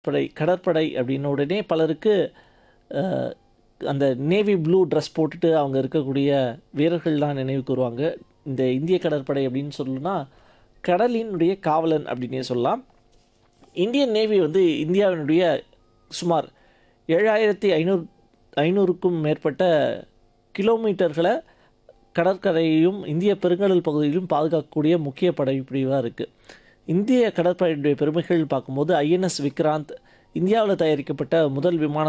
படை கடற்படை அப்படின்ன உடனே பலருக்கு அஹ், அந்த நேவி ப்ளூ ட்ரெஸ் போட்டுட்டு அவங்க இருக்கக்கூடிய வீரர்கள்லாம் நினைவுக்கு வருவாங்க இந்த இந்திய கடற்படை அப்படின்னு சொல்லணும்னா கடலினுடைய காவலன் அப்படின்னே சொல்லலாம் இந்தியன் நேவி வந்து இந்தியாவினுடைய சுமார் ஏழாயிரத்தி ஐநூறு ஐநூறுக்கும் மேற்பட்ட கிலோமீட்டர்களை கடற்கரையையும் இந்திய பெருங்கடல் பகுதியிலும் பாதுகாக்கக்கூடிய முக்கிய படைப்பிரிவாக இருக்குது இந்திய கடற்படையுடைய பெருமைகள் பார்க்கும்போது ஐஎன்எஸ் விக்ராந்த் இந்தியாவில் தயாரிக்கப்பட்ட முதல் விமான